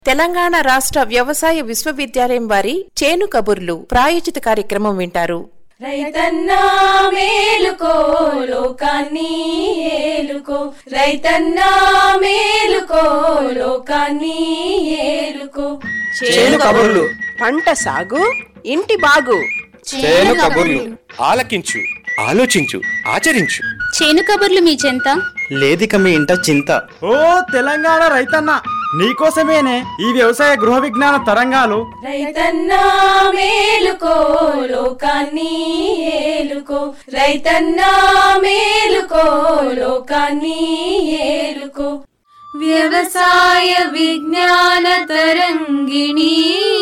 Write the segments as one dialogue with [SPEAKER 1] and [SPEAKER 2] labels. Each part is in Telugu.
[SPEAKER 1] తెలంగాణ రాష్ట్ర వ్యవసాయ విశ్వవిద్యాలయం వారి చేను కబుర్లు ప్రాయోజిత కార్యక్రమం వింటారు
[SPEAKER 2] రైతన్నా మేలుకో లోకాన్ని ఏలుకో రైతన్నా మేలుకో లోకాన్ని ఏలుకో
[SPEAKER 3] చేను కబుర్లు
[SPEAKER 4] పంట సాగు ఇంటి బాగు
[SPEAKER 3] చేను కబుర్లు ఆలకించు ఆలోచించు ఆచరించు
[SPEAKER 5] చేను కబుర్లు మీ చెంత
[SPEAKER 6] లేదిక మీ ఇంట చింత
[SPEAKER 7] ఓ తెలంగాణ రైతన్న నీకోసమేనే ఈ వ్యవసాయ గృహ విజ్ఞాన తరంగాలు
[SPEAKER 2] రైతన్నా మేలుకో లోకాన్ని ఏలుకో రైతన్నా మేలుకో లోకాన్ని ఏలుకో వ్యవసాయ విజ్ఞాన తరంగిణి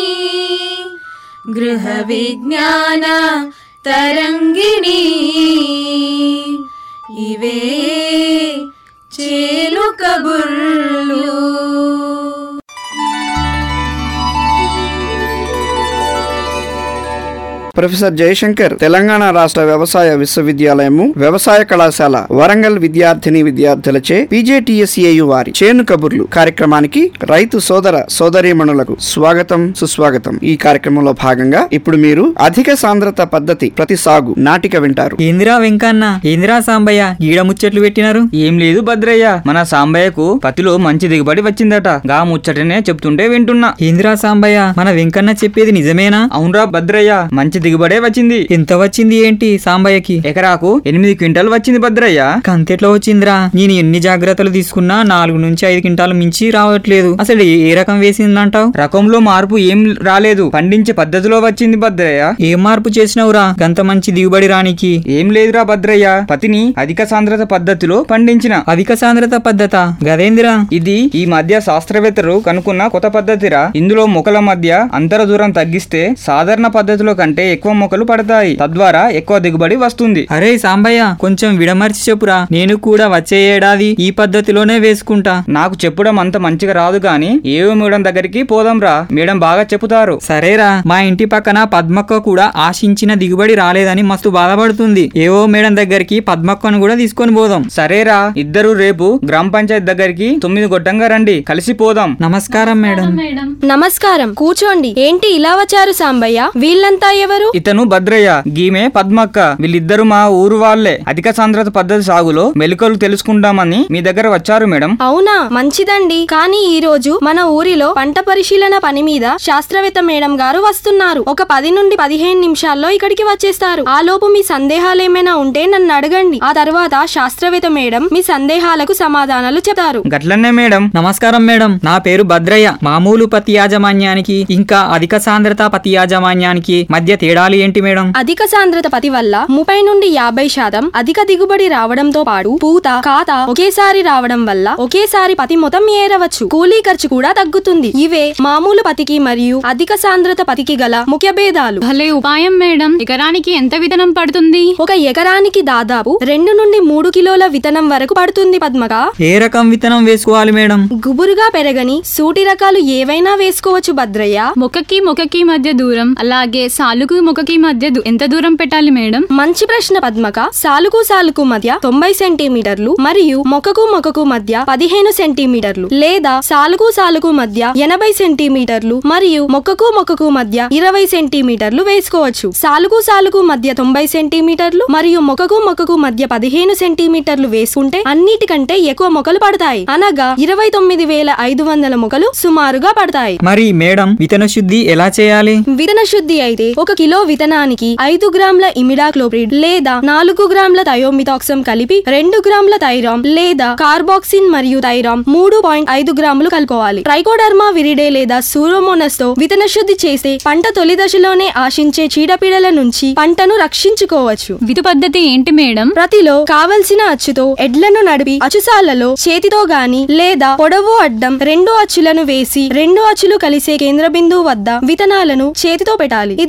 [SPEAKER 2] గృహ విజ్ఞాన తరంగిణి ఇవే చేలు కబుర్లు
[SPEAKER 8] ప్రొఫెసర్ జయశంకర్ తెలంగాణ రాష్ట్ర వ్యవసాయ విశ్వవిద్యాలయము వ్యవసాయ కళాశాల వరంగల్ విద్యార్థిని విద్యార్థులచే పీజేటీఎస్ఏయు వారి చేను కబుర్లు కార్యక్రమానికి రైతు సోదర సోదరీమణులకు స్వాగతం సుస్వాగతం ఈ కార్యక్రమంలో భాగంగా ఇప్పుడు మీరు అధిక సాంద్రత పద్ధతి ప్రతి సాగు నాటిక వింటారు
[SPEAKER 9] ఏందిరా వెంకన్న ఏందిరా సాంబయ్య ఈడ ముచ్చట్లు పెట్టినారు
[SPEAKER 10] ఏం లేదు భద్రయ్య మన సాంబయ్యకు పత్తిలో మంచి దిగుబడి వచ్చిందట గా ముచ్చటనే చెప్తుంటే వింటున్నా
[SPEAKER 9] ఏందిరా సాంబయ్య మన వెంకన్న చెప్పేది నిజమేనా
[SPEAKER 10] అవునరా భద్రయ్య మంచి దిగుబడే వచ్చింది
[SPEAKER 9] ఎంత వచ్చింది ఏంటి సాంబయ్యకి
[SPEAKER 10] ఎకరాకు ఎనిమిది క్వింటాల్ వచ్చింది భద్రయ్య
[SPEAKER 9] కంతెట్లా వచ్చిందిరా నేను ఎన్ని జాగ్రత్తలు తీసుకున్నా నాలుగు నుంచి ఐదు క్వింటాలు మించి రావట్లేదు అసలు ఏ రకం వేసిందంటావు
[SPEAKER 10] రకంలో మార్పు ఏం రాలేదు పండించే పద్ధతిలో వచ్చింది భద్రయ్య
[SPEAKER 9] ఏ మార్పు చేసినవురా గంత మంచి దిగుబడి రానికి
[SPEAKER 10] ఏం లేదురా భద్రయ్య పత్తిని అధిక సాంద్రత పద్ధతిలో పండించిన
[SPEAKER 9] అధిక సాంద్రత పద్ధత గదేందిరా
[SPEAKER 10] ఇది ఈ మధ్య శాస్త్రవేత్తలు కనుక్కున్న కొత్త పద్ధతిరా ఇందులో మొక్కల మధ్య అంతర దూరం తగ్గిస్తే సాధారణ పద్ధతిలో కంటే ఎక్కువ మొక్కలు పడతాయి తద్వారా ఎక్కువ దిగుబడి వస్తుంది
[SPEAKER 9] అరే సాంబయ్య కొంచెం విడమర్చి చెప్పురా నేను కూడా వచ్చే ఏడాది ఈ పద్ధతిలోనే వేసుకుంటా
[SPEAKER 10] నాకు చెప్పడం అంత మంచిగా రాదు గాని ఏవో మేడం దగ్గరికి పోదాంరా మేడం బాగా చెప్తారు
[SPEAKER 9] సరేరా మా ఇంటి పక్కన పద్మక్క కూడా ఆశించిన దిగుబడి రాలేదని మస్తు బాధపడుతుంది ఏవో మేడం దగ్గరికి పద్మక్కను కూడా తీసుకొని పోదాం
[SPEAKER 10] సరేరా ఇద్దరు రేపు గ్రామ పంచాయతీ దగ్గరికి తొమ్మిది గొట్టంగా రండి కలిసి పోదాం
[SPEAKER 9] నమస్కారం మేడం
[SPEAKER 11] నమస్కారం కూర్చోండి ఏంటి ఇలా వచ్చారు సాంబయ్య వీళ్ళంతా ఎవరు
[SPEAKER 10] ఇతను భద్రయ్య గీమే పద్మక్క వీళ్ళిద్దరు మా ఊరు వాళ్ళే అధిక సాంద్రత పద్ధతి సాగులో మెలకువలు తెలుసుకుంటామని మీ దగ్గర వచ్చారు మేడం
[SPEAKER 11] అవునా మంచిదండి కానీ ఈ రోజు మన ఊరిలో పంట పరిశీలన పని మీద శాస్త్రవేత్త మేడం గారు వస్తున్నారు ఒక పది నుండి పదిహేను నిమిషాల్లో ఇక్కడికి వచ్చేస్తారు ఆ లోపు మీ సందేహాలు ఏమైనా ఉంటే నన్ను అడగండి ఆ తర్వాత శాస్త్రవేత్త మేడం మీ సందేహాలకు సమాధానాలు చెప్తారు
[SPEAKER 10] గట్లనే మేడం
[SPEAKER 9] నమస్కారం మేడం నా పేరు భద్రయ్య మామూలు పత్తి యాజమాన్యానికి ఇంకా అధిక సాంద్రత పత్తి యాజమాన్యానికి మధ్య తేడాలు ఏంటి మేడం
[SPEAKER 11] అధిక సాంద్రత పత్తి వల్ల ముప్పై నుండి యాభై శాతం అధిక దిగుబడి రావడంతో పాటు పూత కాత ఒకేసారి రావడం వల్ల ఒకేసారి పత్తి మొత్తం ఏరవచ్చు కూలీ ఖర్చు కూడా తగ్గుతుంది ఇవే మామూలు పతికి మరియు అధిక సాంద్రత పతికి గల ముఖ్య భేదాలు
[SPEAKER 5] భలే ఉపాయం మేడం ఎకరానికి ఎంత విధానం పడుతుంది
[SPEAKER 11] ఒక ఎకరానికి దాదాపు రెండు నుండి మూడు కిలోల విత్తనం వరకు పడుతుంది పద్మక
[SPEAKER 9] ఏ రకం విత్తనం వేసుకోవాలి మేడం
[SPEAKER 11] గుబురుగా పెరగని సూటి రకాలు ఏవైనా వేసుకోవచ్చు భద్రయ్య
[SPEAKER 5] మొక్కకి మొక్కకి మధ్య దూరం అలాగే సాలుకు మొక్కకి మధ్య దూ- ఎంత దూరం పెట్టాలి మేడం
[SPEAKER 11] మంచి ప్రశ్న పద్మక సాలుకు సాలుకు మధ్య తొంభై సెంటీమీటర్లు మరియు మొక్కకు మొక్కకు మధ్య పదిహేను సెంటీమీటర్లు లేదా సాలుకు సాలుకు మధ్య ఎనభై సెంటీమీటర్లు మరియు మొక్కకు మొక్కకు మధ్య ఇరవై సెంటీమీటర్లు వేసుకోవచ్చు సాలుకు సాలుకు మధ్య తొంభై సెంటీమీటర్లు మరియు మొక్కకు మొక్కకు మధ్య పదిహేను సెంటీమీటర్లు వేసుకుంటే అన్నిటికంటే ఎక్కువ మొక్కలు పడతాయి అనగా ఇరవై తొమ్మిది వేల ఐదు వందల మొక్కలు సుమారుగా పడతాయి
[SPEAKER 9] మరి మేడం విత్తన శుద్ధి ఎలా చేయాలి
[SPEAKER 11] విత్తన శుద్ధి అయితే ఒక కిలో విత్తనానికి ఐదు గ్రాముల ఇమిడాక్లోప్రిడ్ లేదా నాలుగు గ్రాముల థయోమిథాక్సం కలిపి రెండు గ్రాముల థైరామ్ లేదా కార్బాక్సిన్ మరియు థైరామ్ మూడు పాయింట్ ఐదు గ్రాములు కలుపుకోవాలి ట్రైకోడర్మా విరిడే లేదా సూరోమోనస్ తో విత్తన శుద్ధి చేస్తే పంట తొలి దశలోనే ఆశించే చీడపీడల నుంచి పంటను రక్షించుకోవచ్చు
[SPEAKER 5] విధు పద్ధతి ఏంటి మేడం
[SPEAKER 11] ప్రతిలో కావలసిన అచ్చుతో ఎడ్లను నడిపి అచ్చుసాలలో చేతితో గాని లేదా పొడవు అడ్డం రెండు అచ్చులను వేసి రెండు అచ్చులు కలిసే కేంద్ర బిందువు వద్ద విత్తనాలను చేతితో పెట్టాలి ఇది సులువుగా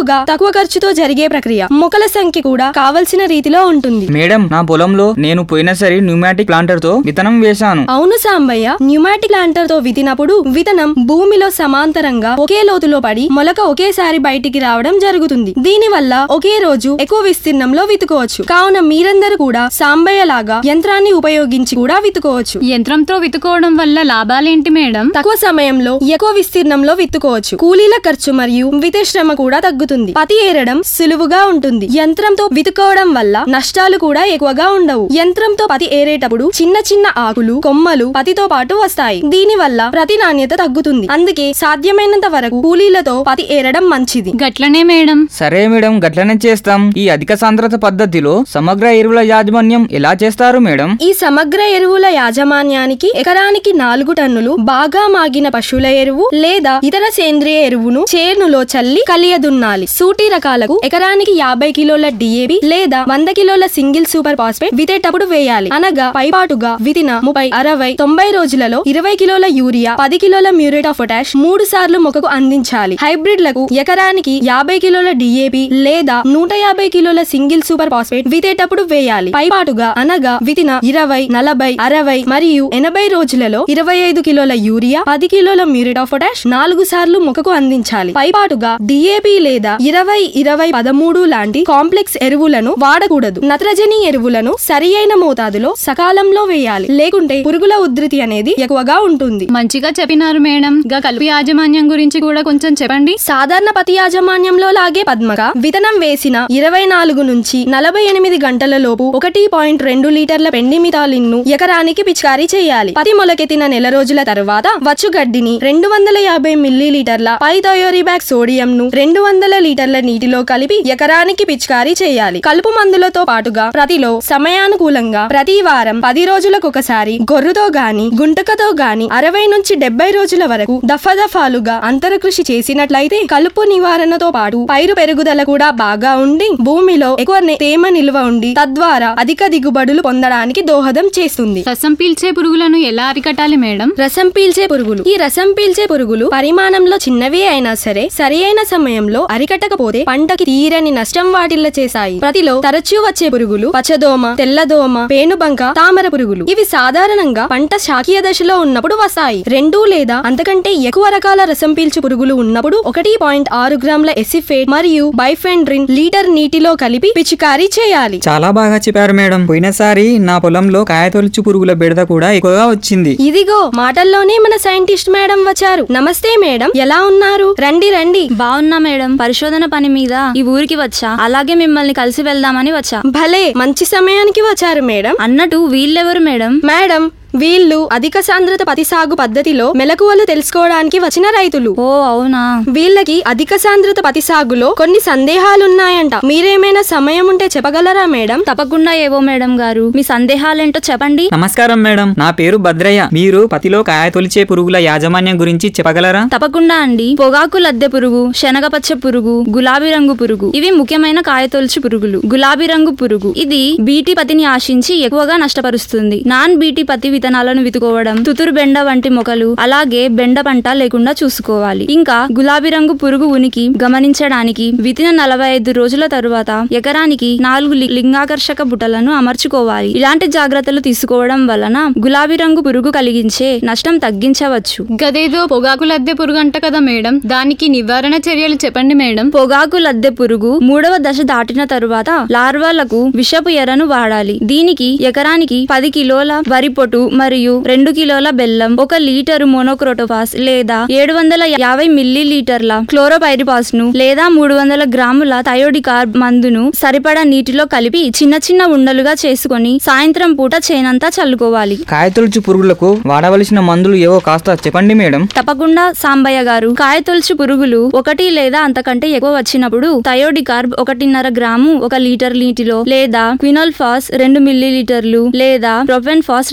[SPEAKER 11] సులువుగా తక్కువ ఖర్చుతో జరిగే ప్రక్రియ మొక్కల సంఖ్య కూడా కావలసిన రీతిలో ఉంటుంది
[SPEAKER 10] మేడం నా పొలంలో నేను పోయినసరి న్యూమాటిక్ ప్లాంటర్ తో విత్తనం వేశాను
[SPEAKER 11] అవును సాంబయ్య న్యూమాటిక్ లాంటర్ తో వితినప్పుడు విత్తనం భూమిలో సమాంతరంగా ఒకే లోతులో పడి మొలక ఒకేసారి బయటికి రావడం జరుగుతుంది దీని వల్ల ఒకే రోజు ఎక్కువ విస్తీర్ణంలో విత్తుకోవచ్చు కావున మీరందరూ కూడా సాంబయ్య లాగా యంత్రాన్ని ఉపయోగించి కూడా విత్తుకోవచ్చు
[SPEAKER 5] యంత్రంతో విత్తుకోవడం వల్ల లాభాలేంటి మేడం
[SPEAKER 11] తక్కువ సమయంలో ఎక్కువ విస్తీర్ణంలో విత్తుకోవచ్చు కూలీల ఖర్చు మరియు వితే శ్రమ కూడా తగ్గుతుంది పతి ఏరడం సులువుగా ఉంటుంది యంత్రంతో విత్తుకోవడం వల్ల నష్టాలు కూడా ఎక్కువగా ఉండవు యంత్రంతో పతి ఏరేటప్పుడు చిన్న చిన్న ఆకులు కొమ్మలు పతితో పాటు వస్తాయి దీని వల్ల ప్రతి నాణ్యత తగ్గుతుంది అందుకే సాధ్యమైనంత వరకు కూలీలతో పతి ఏరడం మంచిది
[SPEAKER 5] గట్లనే మేడం
[SPEAKER 10] సరే మేడం గట్లనే చేస్తాం ఈ అధిక సాంద్రత పద్ధతిలో సమగ్ర ఎరువుల యాజమాన్యం ఎలా చేస్తారు మేడం
[SPEAKER 11] ఈ సమగ్ర ఎరువుల యాజమాన్యానికి ఎకరానికి నాలుగు టన్నులు బాగా మాగిన పశువుల ఎరువు లేదా ఇతర సేంద్రియ ఎరువును చేనులో చల్లి కలియదున్నాలి సూటి రకాలకు ఎకరానికి యాభై కిలోల డిఏబి లేదా వంద కిలోల సింగిల్ సూపర్ ఫాస్ఫేట్ వితేటప్పుడు వేయాలి అనగా పైపాటుగా వితిన ముప్పై అరవై తొంభై రోజులలో ఇరవై కిలోల యూరియా పది కిలోల మ్యూరేట్ ఆఫ్ పొటాష్ మూడు సార్లు మొక్కకు అందించాలి హైబ్రిడ్లకు ఎకరానికి యాభై కిలోల డిఏపి లేదా నూట యాభై కిలోల సింగిల్ సూపర్ ఫాస్ఫేట్ వితేటప్పుడు వేయాలి పైపాటుగా అనగా వితిన ఇరవై నలభై అరవై మరియు ఎనభై రోజులలో ఇరవై ఐదు కిలోల యూరియా పది కిలోల మ్యూరేట్ ఆఫ్ పొటాష్ నాలుగు సార్లు మొక్కకు అందించాలి పైపాటుగా డిఏపి లేదా ఇరవై ఇరవై పదమూడు లాంటి కాంప్లెక్స్ ఎరువులను వాడకూడదు నత్రజని ఎరువులను సరి అయిన మోతాదులో సకాలంలో వేయాలి లేకుంటే పురుగుల ఉధృతి అనేది ఎక్కువగా ఉంటుంది
[SPEAKER 5] మంచిగా చెప్పినారు మేడం గా కలుపు యాజమాన్యం గురించి కూడా కొంచెం చెప్పండి
[SPEAKER 11] సాధారణ పతి యాజమాన్యంలో లాగే పద్మక విత్తనం వేసిన ఇరవై నాలుగు నుంచి నలభై ఎనిమిది గంటల లోపు ఒకటి పాయింట్ రెండు లీటర్ల పెండిమితాలిన్ ను ఎకరానికి పిచికారీ చేయాలి పతి మొలకెత్తిన నెల రోజుల తర్వాత వచ్చు గడ్డిని రెండు వందల యాభై మిల్లీ లీటర్ల పైథయోరిబాక్ సోడియం ను రెండు వందల లీటర్ల నీటిలో కలిపి ఎకరానికి పిచికారీ చేయాలి కలుపు మందులతో పాటుగా ప్రతిలో సమయానుకూలంగా ప్రతి వారం పది రోజులకు ఒకసారి గొర్రుతో గాని గుంటకతో గాని అరవై నుంచి డెబ్బై రోజుల వరకు దఫాదఫాలుగా అంతరకృషి చేసినట్లయితే కలుపు నివారణతో పాటు పైరు పెరుగుదల కూడా బాగా ఉండి భూమిలో ఎక్కువ నే- తేమ నిల్వ ఉండి తద్వారా అధిక దిగుబడులు పొందడానికి దోహదం చేస్తుంది
[SPEAKER 5] రసం పీల్చే పురుగులను ఎలా అరికట్టాలి మేడం
[SPEAKER 11] రసం పీల్చే పురుగులు ఈ రసం పీల్చే పురుగులు పరిమాణంలో చిన్నవే అయినా సరే సరి అయిన సమయంలో అరికట్టకపోతే పంటకి తీరని నష్టం వాటిల్ల చేశాయి ప్రతిలో తరచూ వచ్చే పురుగులు పచ్చదోమ తెల్లదోమ పేనుబంక తామర పురుగులు ఇవి సాధారణంగా పంట శాఖీయ దశలో ఉన్నప్పుడు వస్తాయి రెండు లేదా అంతకంటే ఎక్కువ రకాల రసం పీల్చు పురుగులు ఉన్నప్పుడు ఒకటి పాయింట్ ఆరు గ్రాముల ఎసిఫేట్ మరియు బైఫెండ్రిన్ లీటర్ నీటిలో కలిపి పిచికారీ చేయాలి
[SPEAKER 9] చాలా బాగా చెప్పారు మేడం పోయినసారి నా పొలంలో కాయతొలుచు పురుగుల బెడద కూడా ఎక్కువగా వచ్చింది
[SPEAKER 11] ఇదిగో మాటల్లోనే మన సైంటిస్ట్ మేడం వచ్చారు నమస్తే మేడం ఎలా ఉన్నారు రండి రండి
[SPEAKER 12] బాగున్నా మేడం పరిశోధన పని మీద ఈ ఊరికి వచ్చా అలాగే మిమ్మల్ని కలిసి వెళ్దామని వచ్చా
[SPEAKER 11] భలే మంచి సమయానికి వచ్చారు మేడం
[SPEAKER 12] అన్నట్టు వీళ్ళెవరు మేడం
[SPEAKER 11] మేడం వీళ్ళు అధిక సాంద్రత పతి సాగు పద్ధతిలో మెలకువలు తెలుసుకోవడానికి వచ్చిన రైతులు
[SPEAKER 12] ఓ అవునా
[SPEAKER 11] వీళ్ళకి అధిక సాంద్రత పతి సాగులో కొన్ని సందేహాలున్నాయంట మీరేమైనా సమయం ఉంటే చెప్పగలరా మేడం
[SPEAKER 12] తప్పకుండా ఏవో మేడం గారు మీ సందేహాలేంటో చెప్పండి
[SPEAKER 9] నమస్కారం మేడం నా పేరు భద్రయ్య మీరు పతిలో కాయ తొలిచే పురుగుల యాజమాన్యం గురించి చెప్పగలరా
[SPEAKER 12] తప్పకుండా అండి పొగాకు లద్దె పురుగు శనగపచ్చ పురుగు గులాబీ రంగు పురుగు ఇవి ముఖ్యమైన కాయతొలుచు పురుగులు గులాబీ రంగు పురుగు ఇది బీటీ పతిని ఆశించి ఎక్కువగా నష్టపరుస్తుంది నాన్ బీటీ పత్తి విత్తనాలను వితుకోవడం తుతురు బెండ వంటి మొక్కలు అలాగే బెండ పంట లేకుండా చూసుకోవాలి ఇంకా గులాబీ రంగు పురుగు ఉనికి గమనించడానికి వితిన నలభై ఐదు రోజుల తరువాత ఎకరానికి నాలుగు లి- లింగాకర్షక బుట్టలను అమర్చుకోవాలి ఇలాంటి జాగ్రత్తలు తీసుకోవడం వలన గులాబీ రంగు పురుగు కలిగించే నష్టం తగ్గించవచ్చు
[SPEAKER 5] గదేదో పొగాకు లద్దె పురుగు అంట కదా మేడం దానికి నివారణ చర్యలు చెప్పండి మేడం
[SPEAKER 12] పొగాకు లద్దె పురుగు మూడవ దశ దాటిన తరువాత లార్వాలకు విషపు ఎరను వాడాలి దీనికి ఎకరానికి పది కిలోల వరి పొటు మరియు రెండు కిలోల బెల్లం ఒక లీటరు మోనోక్రోటోఫాస్ లేదా ఏడు వందల యాభై మిల్లీ లీటర్ల క్లోరోపైరిపాస్ ను లేదా మూడు వందల గ్రాముల థయోడికార్బ్ మందును సరిపడా నీటిలో కలిపి చిన్న చిన్న ఉండలుగా చేసుకొని సాయంత్రం పూట చేనంతా చల్లుకోవాలి
[SPEAKER 10] కాయతొలుచు పురుగులకు వాడవలసిన మందులు ఏవో కాస్త చెప్పండి మేడం
[SPEAKER 12] తప్పకుండా సాంబయ్య గారు కాయతొలుచు పురుగులు ఒకటి లేదా అంతకంటే ఎక్కువ వచ్చినప్పుడు థయోడికార్బ్ ఒకటిన్నర గ్రాము ఒక లీటర్ నీటిలో లేదా క్వినోల్ ఫాస్ రెండు మిల్లీ లీటర్లు లేదా ప్రొఫెన్ ఫాస్ రెండు మిల్లీ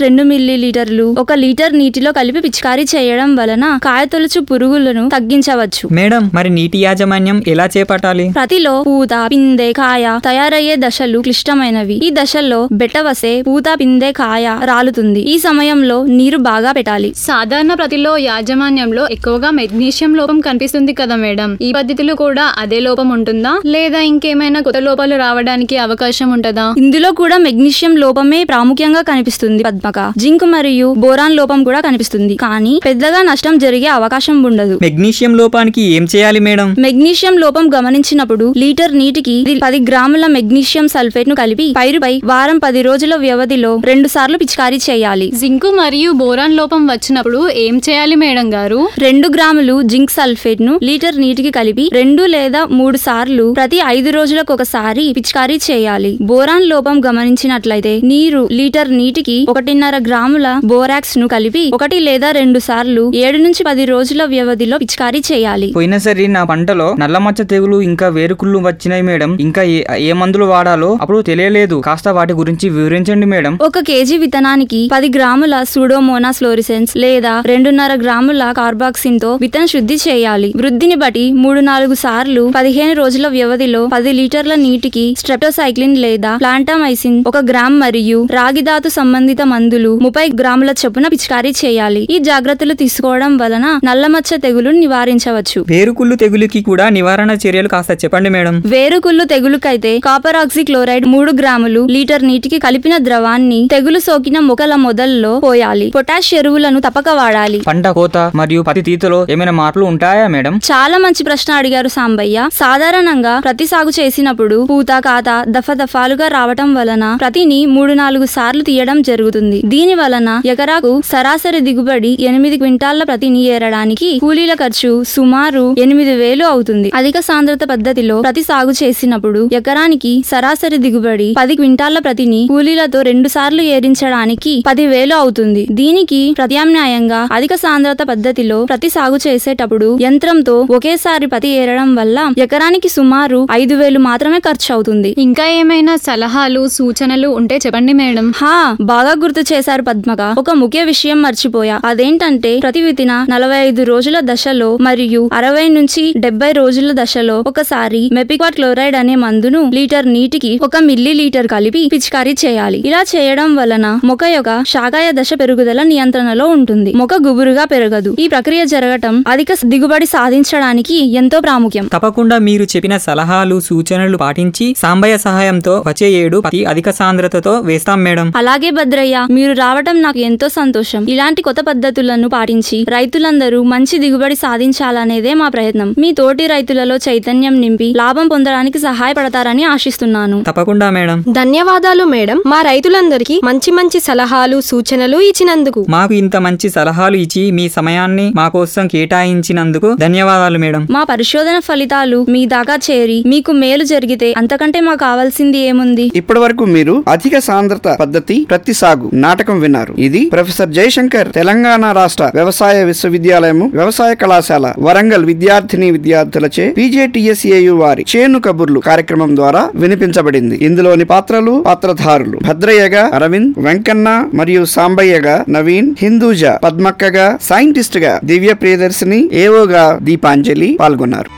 [SPEAKER 12] మిల్లీలీటర్లు ఒక లీటర్ నీటిలో కలిపి పిచికారీ చేయడం వలన కాయతొలుచు పురుగులను తగ్గించవచ్చు
[SPEAKER 9] మేడం మరి నీటి యాజమాన్యం ఎలా చేపట్టాలి
[SPEAKER 12] ప్రతిలో పూత పిందె కాయ తయారయ్యే దశలు క్లిష్టమైనవి ఈ దశల్లో బెట్ట వసే పూత పిందె కాయ రాలుతుంది ఈ సమయంలో నీరు బాగా పెట్టాలి
[SPEAKER 5] సాధారణ ప్రతిలో యాజమాన్యంలో ఎక్కువగా మెగ్నీషియం లోపం కనిపిస్తుంది కదా మేడం ఈ పద్ధతిలో కూడా అదే లోపం ఉంటుందా లేదా ఇంకేమైనా కొత్త లోపాలు రావడానికి అవకాశం ఉంటుందా
[SPEAKER 12] ఇందులో కూడా మెగ్నీషియం లోపమే ప్రాముఖ్యంగా కనిపిస్తుంది పద్మక జింక్ మరియు బోరాన్ లోపం కూడా కనిపిస్తుంది కానీ పెద్దగా నష్టం జరిగే అవకాశం ఉండదు
[SPEAKER 9] మెగ్నీషియం లోపానికి ఏం చేయాలి మేడం
[SPEAKER 12] మెగ్నీషియం లోపం గమనించినప్పుడు లీటర్ నీటికి పది గ్రాముల మెగ్నీషియం సల్ఫేట్ ను కలిపి పైరుపై వారం పది రోజుల వ్యవధిలో రెండు సార్లు పిచికారీ చేయాలి
[SPEAKER 5] జింకు మరియు బోరాన్ లోపం వచ్చినప్పుడు ఏం చేయాలి మేడం గారు
[SPEAKER 12] రెండు గ్రాములు జింక్ సల్ఫేట్ ను లీటర్ నీటికి కలిపి రెండు లేదా మూడు సార్లు ప్రతి ఐదు రోజులకు ఒకసారి పిచికారీ చేయాలి బోరాన్ లోపం గమనించినట్లయితే నీరు లీటర్ నీటికి ఒకటిన్నర గ్రాముల బోరాక్స్ ను కలిపి ఒకటి లేదా రెండు సార్లు ఏడు నుంచి పది రోజుల వ్యవధిలో పిచికారీ చేయాలి
[SPEAKER 10] పోయినసరి నా పంటలో నల్లమచ్చ తెగులు ఇంకా వేరుకుళ్ళు వచ్చినాయి మేడం ఇంకా ఏ ఏ మందులు వాడాలో అప్పుడు తెలియలేదు కాస్త వాటి గురించి వివరించండి మేడం
[SPEAKER 12] ఒక కేజీ విత్తనానికి పది గ్రాముల సూడోమోనాస్ ఫ్లోరిసెన్స్ లేదా రెండున్నర గ్రాముల కార్బాక్సిన్ తో విత్తన శుద్ధి చేయాలి వృద్ధిని బట్టి మూడు నాలుగు సార్లు పదిహేను రోజుల వ్యవధిలో పది లీటర్ల నీటికి స్ట్రెప్టోసైక్లిన్ లేదా ప్లాంటామైసిన్ ఒక గ్రామ్ మరియు రాగిధాతు సంబంధిత మందులు ముప్పై గ్రాముల చొప్పున పిచికారీ చేయాలి ఈ జాగ్రత్తలు తీసుకోవడం వలన నల్లమచ్చ తెగులు నివారించవచ్చు
[SPEAKER 9] వేరుకుళ్ళు తెగులుకి కూడా నివారణ చర్యలు కాస్త చెప్పండి మేడం
[SPEAKER 12] వేరుకుళ్ళు తెగులుకైతే కాపర్ ఆక్సీ క్లోరైడ్ మూడు గ్రాములు లీటర్ నీటికి కలిపిన ద్రవాన్ని తెగులు సోకిన మొక్కల మొదల్లో పోయాలి పొటాష్ ఎరువులను తప్పక వాడాలి
[SPEAKER 10] పంట కోత మరియు పత్తి తీతలో ఏమైనా మార్పులు ఉంటాయా మేడం
[SPEAKER 12] చాలా మంచి ప్రశ్న అడిగారు సాంబయ్య సాధారణంగా ప్రతి సాగు చేసినప్పుడు పూత కాత దఫ దఫాలుగా రావటం వలన ప్రతిని మూడు నాలుగు సార్లు తీయడం జరుగుతుంది దీని వలన ఎకరాకు సరాసరి దిగుబడి ఎనిమిది క్వింటాళ్ల ప్రతిని ఏరడానికి కూలీల ఖర్చు సుమారు ఎనిమిది వేలు అవుతుంది అధిక సాంద్రత పద్ధతిలో ప్రతి సాగు చేసినప్పుడు ఎకరానికి సరాసరి దిగుబడి పది క్వింటాళ్ల ప్రతిని కూలీలతో రెండు సార్లు ఏరించడానికి పది వేలు అవుతుంది దీనికి ప్రత్యామ్నాయంగా అధిక సాంద్రత పద్ధతిలో ప్రతి సాగు చేసేటప్పుడు యంత్రంతో ఒకేసారి పత్తి ఏరడం వల్ల ఎకరానికి సుమారు ఐదు వేలు మాత్రమే ఖర్చు అవుతుంది
[SPEAKER 5] ఇంకా ఏమైనా సలహాలు సూచనలు ఉంటే చెప్పండి మేడం
[SPEAKER 12] హా బాగా గుర్తు చేశారు పద్మక ఒక ముఖ్య విషయం మర్చిపోయా అదేంటంటే ప్రతి విత్తిన నలభై ఐదు రోజుల దశలో మరియు అరవై నుంచి డెబ్బై రోజుల దశలో ఒకసారి మెపిక్వాట్ క్లోరైడ్ అనే మందును లీటర్ నీటికి ఒక మిల్లీ లీటర్ కలిపి పిచికారీ చేయాలి ఇలా చేయడం వలన మొక్క యొక్క శాకాయ దశ పెరుగుదల నియంత్రణలో ఉంటుంది మొక్క గుబురుగా పెరగదు ఈ ప్రక్రియ జరగటం అధిక దిగుబడి సాధించడానికి ఎంతో ప్రాముఖ్యం
[SPEAKER 9] తప్పకుండా మీరు చెప్పిన సలహాలు సూచనలు పాటించి సాంబయ్య సహాయంతో వచ్చే ఏడు పత్తి అధిక సాంద్రతతో వేస్తాం మేడం
[SPEAKER 12] అలాగే భద్రయ్య మీరు రావటం నాకు ఎంతో సంతోషం ఇలాంటి కొత్త పద్ధతులను పాటించి రైతులందరూ మంచి దిగుబడి సాధించాలనేదే మా ప్రయత్నం మీ తోటి రైతులలో చైతన్యం నింపి లాభం పొందడానికి సహాయపడతారని ఆశిస్తున్నాను
[SPEAKER 9] తప్పకుండా మేడం
[SPEAKER 11] ధన్యవాదాలు మేడం మా రైతులందరికీ మంచి మంచి సలహాలు సూచనలు ఇచ్చినందుకు
[SPEAKER 9] మాకు ఇంత మంచి సలహాలు ఇచ్చి మీ సమయాన్ని మా కోసం కేటాయించినందుకు ధన్యవాదాలు మేడం
[SPEAKER 12] మా పరిశోధన ఫలితాలు మీ దాకా చేరి మీకు మేలు జరిగితే అంతకంటే మాకు కావాల్సింది ఏముంది
[SPEAKER 8] ఇప్పటి వరకు మీరు అధిక సాంద్రత పద్ధతి ప్రతి సాగు నాటకం విన్నారు ఇది ప్రొఫెసర్ జయశంకర్ తెలంగాణ రాష్ట్ర వ్యవసాయ విశ్వవిద్యాలయము వ్యవసాయ కళాశాల వరంగల్ విద్యార్థిని విద్యార్థులచే పీజేటీఎస్ఏయు వారి చేను కబుర్లు కార్యక్రమం ద్వారా వినిపించబడింది ఇందులోని పాత్రలు పాత్రధారులు భద్రయ్యగా అరవింద్ వెంకన్న మరియు సాంబయ్యగా నవీన్ హిందూజ పద్మక్కగా సైంటిస్ట్ గా దివ్య ప్రియదర్శిని ఏవోగా దీపాంజలి పాల్గొన్నారు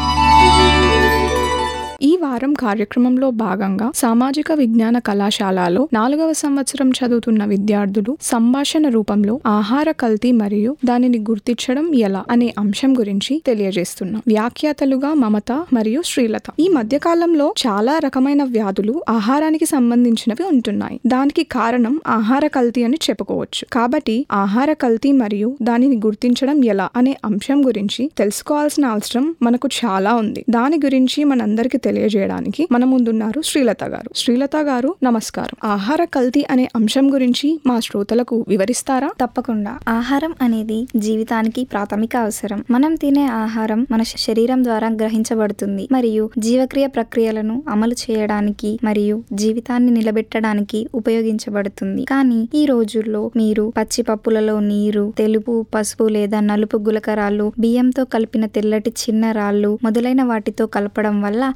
[SPEAKER 13] ఈ వారం కార్యక్రమంలో భాగంగా సామాజిక విజ్ఞాన కళాశాలలో నాలుగవ సంవత్సరం చదువుతున్న విద్యార్థులు సంభాషణ రూపంలో ఆహార కల్తీ మరియు దానిని గుర్తించడం ఎలా అనే అంశం గురించి తెలియజేస్తున్నాం వ్యాఖ్యాతలుగా మమత మరియు శ్రీలత ఈ మధ్య కాలంలో చాలా రకమైన వ్యాధులు ఆహారానికి సంబంధించినవి ఉంటున్నాయి దానికి కారణం ఆహార కల్తీ అని చెప్పుకోవచ్చు కాబట్టి ఆహార కల్తీ మరియు దానిని గుర్తించడం ఎలా అనే అంశం గురించి తెలుసుకోవాల్సిన అవసరం మనకు చాలా ఉంది దాని గురించి మనందరికి తెలియజేయడానికి మన ముందున్నారు శ్రీలత గారు శ్రీలత గారు నమస్కారం ఆహార కల్తీ అనే అంశం గురించి మా శ్రోతలకు వివరిస్తారా
[SPEAKER 14] తప్పకుండా ఆహారం అనేది జీవితానికి ప్రాథమిక అవసరం మనం తినే ఆహారం మన శరీరం ద్వారా గ్రహించబడుతుంది మరియు జీవక్రియ ప్రక్రియలను అమలు చేయడానికి మరియు జీవితాన్ని నిలబెట్టడానికి ఉపయోగించబడుతుంది కానీ ఈ రోజుల్లో మీరు పచ్చి పప్పులలో నీరు తెలుపు పసుపు లేదా నలుపు గులకరాళ్ళు బియ్యంతో కలిపిన తెల్లటి చిన్న రాళ్ళు మొదలైన వాటితో కలపడం వల్ల చాలా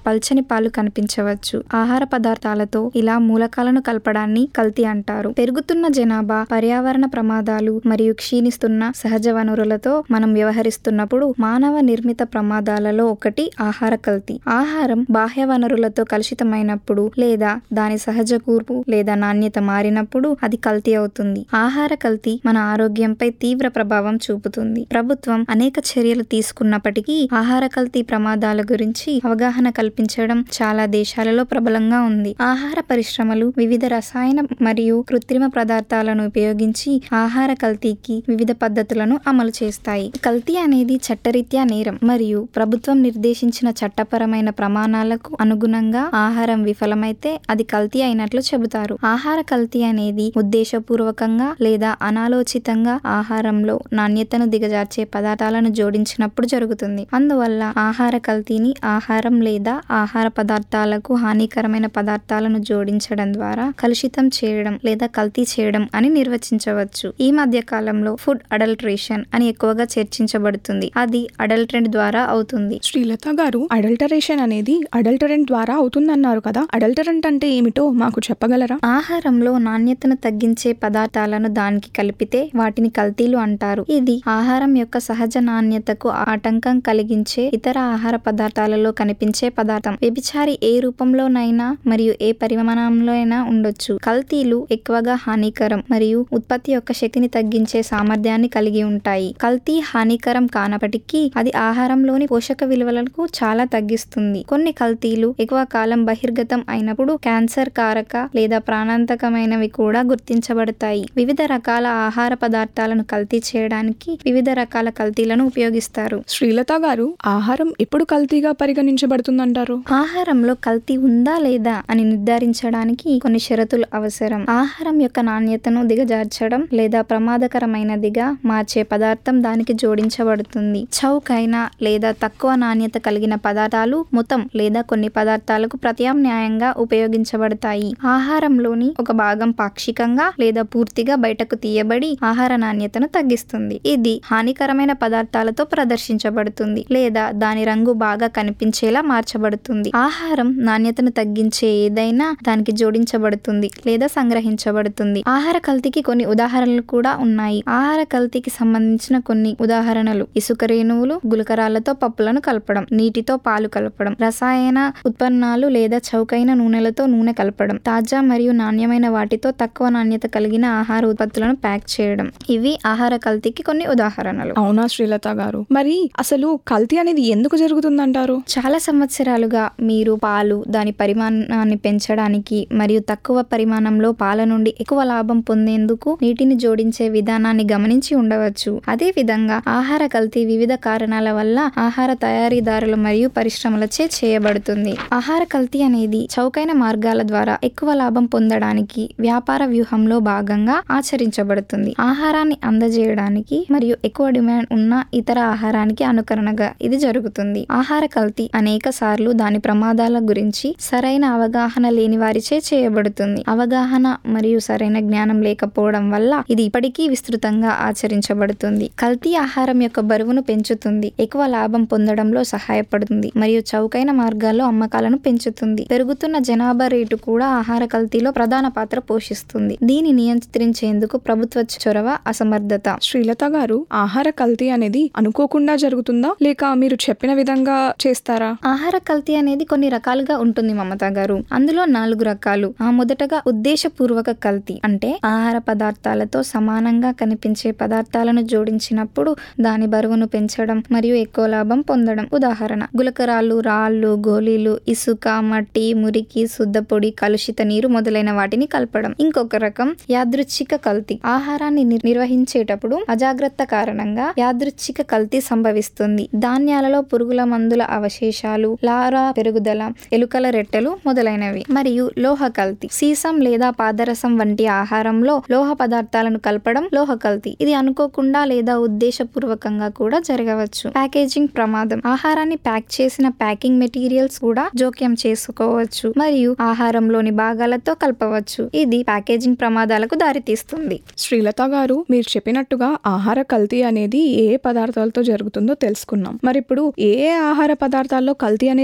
[SPEAKER 14] పల్చని పాలు కనిపించవచ్చు ఆహార పదార్థాలతో ఇలా మూలకాలను కలపడాన్ని కల్తీ అంటారు పెరుగుతున్న జనాభా పర్యావరణ ప్రమాదాలు మరియు క్షీణిస్తున్న సహజ వనరులతో మనం వ్యవహరిస్తున్నప్పుడు మానవ నిర్మిత ప్రమాదాలలో ఒకటి ఆహార కల్తీ ఆహారం బాహ్య వనరులతో కలుషితమైనప్పుడు లేదా దాని సహజ కూర్పు లేదా నాణ్యత మారినప్పుడు అది కల్తీ అవుతుంది ఆహార కల్తీ మన ఆరోగ్యంపై తీవ్ర ప్రభావం చూపుతుంది ప్రభుత్వం అనేక చర్యలు తీసుకున్నప్పటికీ ఆహార కల్తీ ప్రమాదాల గురించి అవగాహన కల్పించడం చాలా దేశాలలో ప్రబలంగా ఉంది ఆహార పరిశ్రమలు వివిధ రసాయన మరియు కృత్రిమ పదార్థాలను ఉపయోగించి ఆహార కల్తీకి వివిధ పద్ధతులను అమలు చేస్తాయి కల్తీ అనేది చట్టరీత్యా నేరం మరియు ప్రభుత్వం నిర్దేశించిన చట్టపరమైన ప్రమాణాలకు అనుగుణంగా ఆహారం విఫలమైతే అది కల్తీ అయినట్లు చెబుతారు ఆహార కల్తీ అనేది ఉద్దేశపూర్వకంగా లేదా అనాలోచితంగా ఆహారంలో నాణ్యతను దిగజార్చే పదార్థాలను జోడించినప్పుడు జరుగుతుంది అందువల్ల ఆహార కల్తీని ఆహారం లేదా ఆహార పదార్థాలకు హానికరమైన పదార్థాలను జోడించడం ద్వారా కలుషితం చేయడం లేదా కల్తీ చేయడం అని నిర్వచించవచ్చు ఈ మధ్య కాలంలో ఫుడ్ అడల్ట్రేషన్ అని ఎక్కువగా చర్చించబడుతుంది అది అడల్ట్రెంట్ ద్వారా అవుతుంది
[SPEAKER 13] శ్రీలత గారు అడల్టరేషన్ అనేది అడల్టరెంట్ ద్వారా అవుతుందన్నారు కదా అడల్టరెంట్ అంటే ఏమిటో మాకు చెప్పగలరా
[SPEAKER 14] ఆహారంలో నాణ్యతను తగ్గించే పదార్థాలను దానికి కలిపితే వాటిని కల్తీలు అంటారు ఇది ఆహారం యొక్క సహజ నాణ్యతకు ఆటంకం కలిగించే ఇతర ఆహార పదార్థాలలో కనిపించే పదార్థం వ్యభిచారి ఏ రూపంలోనైనా మరియు ఏ పరిమాణంలో అయినా ఉండొచ్చు కల్తీలు ఎక్కువగా హానికరం మరియు ఉత్పత్తి యొక్క శక్తిని తగ్గించే సామర్థ్యాన్ని కలిగి ఉంటాయి కల్తీ హానికరం కానప్పటికీ అది ఆహారంలోని పోషక విలువలకు చాలా తగ్గిస్తుంది కొన్ని కల్తీలు ఎక్కువ కాలం బహిర్గతం అయినప్పుడు క్యాన్సర్ కారక లేదా ప్రాణాంతకమైనవి కూడా గుర్తించబడతాయి వివిధ రకాల ఆహార పదార్థాలను కల్తీ చేయడానికి వివిధ రకాల కల్తీలను ఉపయోగిస్తారు
[SPEAKER 13] శ్రీలత గారు ఆహారం ఎప్పుడు కల్తీగా పరిగణించబడుతుందంటారు
[SPEAKER 14] ఆహారంలో కల్తీ ఉందా లేదా అని నిర్ధారించడానికి కొన్ని షరతులు అవసరం ఆహారం యొక్క నాణ్యతను దిగజార్చడం లేదా ప్రమాదకరమైనదిగా మార్చే పదార్థం దానికి జోడించబడుతుంది చౌకైన లేదా తక్కువ నాణ్యత కలిగిన పదార్థాలు మొత్తం లేదా కొన్ని పదార్థాలకు ప్రత్యామ్నాయంగా ఉపయోగించబడతాయి ఆహారంలోని ఒక భాగం పాక్షికంగా లేదా పూర్తిగా బయటకు తీయబడి ఆహార నాణ్యతను తగ్గిస్తుంది ఇది హానికరమైన పదార్థాలతో ప్రదర్శించబడుతుంది లేదా దాని రంగు బాగా కనిపించేలా మార్చబడుతుంది ఆహారం నాణ్యతను తగ్గించే ఏదైనా దానికి జోడించబడుతుంది లేదా సంగ్రహించబడుతుంది ఆహార కల్తీకి కొన్ని ఉదాహరణలు కూడా ఉన్నాయి ఆహార కల్తీకి సంబంధించిన కొన్ని ఉదాహరణలు ఇసుక రేణువులు గులకరాలతో పప్పులను కలపడం నీటితో పాలు కలపడం రసాయన ఉత్పన్నాలు లేదా చౌకైన నూనెలతో నూనె కలపడం తాజా మరియు నాణ్యమైన వాటితో తక్కువ నాణ్యత కలిగిన ఆహార ఉత్పత్తులను ప్యాక్ చేయడం ఇవి ఆహార కల్తీకి కొన్ని ఉదాహరణలు
[SPEAKER 13] అవునా శ్రీలత గారు మరి అసలు కల్తీ అనేది ఎందుకు జరుగుతుందంటారు
[SPEAKER 14] చాలా సంవత్సరాలుగా మీరు పాలు దాని పరిమాణాన్ని పెంచడానికి మరియు తక్కువ పరిమాణంలో పాల నుండి ఎక్కువ లాభం పొందేందుకు నీటిని జోడించే విధానాన్ని గమనించి ఉండవచ్చు అదే విధంగా ఆహార కల్తీ వివిధ కారణాల వల్ల ఆహార తయారీదారులు మరియు పరిశ్రమలచే చేయబడుతుంది ఆహార కల్తీ అనేది చౌకైన మార్గాల ద్వారా ఎక్కువ లాభం పొందడానికి వ్యాపార వ్యూహంలో భాగంగా ఆచరించబడుతుంది ఆహారాన్ని అందజేయడానికి మరియు ఎక్కువ డిమాండ్ ఉన్న ఇతర ఆహారానికి అనుకరణగా ఇది జరుగుతుంది ఆహార కల్తీ అనేక సార్లు దాని ప్రమాదాల గురించి సరైన అవగాహన లేని వారిచే చేయబడుతుంది అవగాహన మరియు సరైన జ్ఞానం లేకపోవడం వల్ల ఇది ఇప్పటికీ విస్తృతంగా ఆచరించబడుతుంది కల్తీ ఆహారం యొక్క బరువును పెంచుతుంది ఎక్కువ లాభం పొందడంలో సహాయపడుతుంది మరియు చౌకైన మార్గాల్లో అమ్మకాలను పెంచుతుంది పెరుగుతున్న జనాభా రేటు కూడా ఆహార కల్తీలో ప్రధాన పాత్ర పోషిస్తుంది దీన్ని నియంత్రించేందుకు ప్రభుత్వ చొరవ అసమర్థత
[SPEAKER 13] శ్రీలత గారు ఆహార కల్తీ అనేది అనుకోకుండా జరుగుతుందా లేక మీరు చెప్పిన విధంగా చేస్తారా
[SPEAKER 14] ఆహార కల్తీ అనేది కొన్ని రకాలుగా ఉంటుంది మమత గారు అందులో నాలుగు రకాలు ఆ మొదటగా ఉద్దేశపూర్వక కల్తీ అంటే ఆహార పదార్థాలతో సమానంగా కనిపించే పదార్థాలను జోడించినప్పుడు దాని బరువును పెంచడం మరియు ఎక్కువ లాభం పొందడం ఉదాహరణ గులకరాళ్ళు రాళ్ళు గోళీలు ఇసుక మట్టి మురికి శుద్ధపొడి కలుషిత నీరు మొదలైన వాటిని కలపడం ఇంకొక రకం యాదృచ్ఛిక కల్తీ ఆహారాన్ని నిర్- నిర్వహించేటప్పుడు అజాగ్రత్త కారణంగా యాదృచ్ఛిక కల్తీ సంభవిస్తుంది ధాన్యాలలో పురుగుల మందుల అవశేషాలు లారా పెరుగుదల ఎలుకల రెట్టెలు మొదలైనవి మరియు లోహ కల్తీ సీసం లేదా పాదరసం వంటి ఆహారంలో లోహ పదార్థాలను కలపడం లోహ కల్తీ ఇది అనుకోకుండా లేదా ఉద్దేశపూర్వకంగా కూడా జరగవచ్చు ప్యాకేజింగ్ ప్రమాదం ఆహారాన్ని ప్యాక్ చేసిన ప్యాకింగ్ మెటీరియల్స్ కూడా జోక్యం చేసుకోవచ్చు మరియు ఆహారంలోని భాగాలతో కలపవచ్చు ఇది ప్యాకేజింగ్ ప్రమాదాలకు దారితీస్తుంది
[SPEAKER 13] శ్రీలత గారు మీరు చెప్పినట్టుగా ఆహార కల్తీ అనేది ఏ ఏ పదార్థాలతో జరుగుతుందో తెలుసుకున్నాం మరి ఇప్పుడు ఏ ఏ ఆహార పదార్థాల్లో కల్తీ అనేది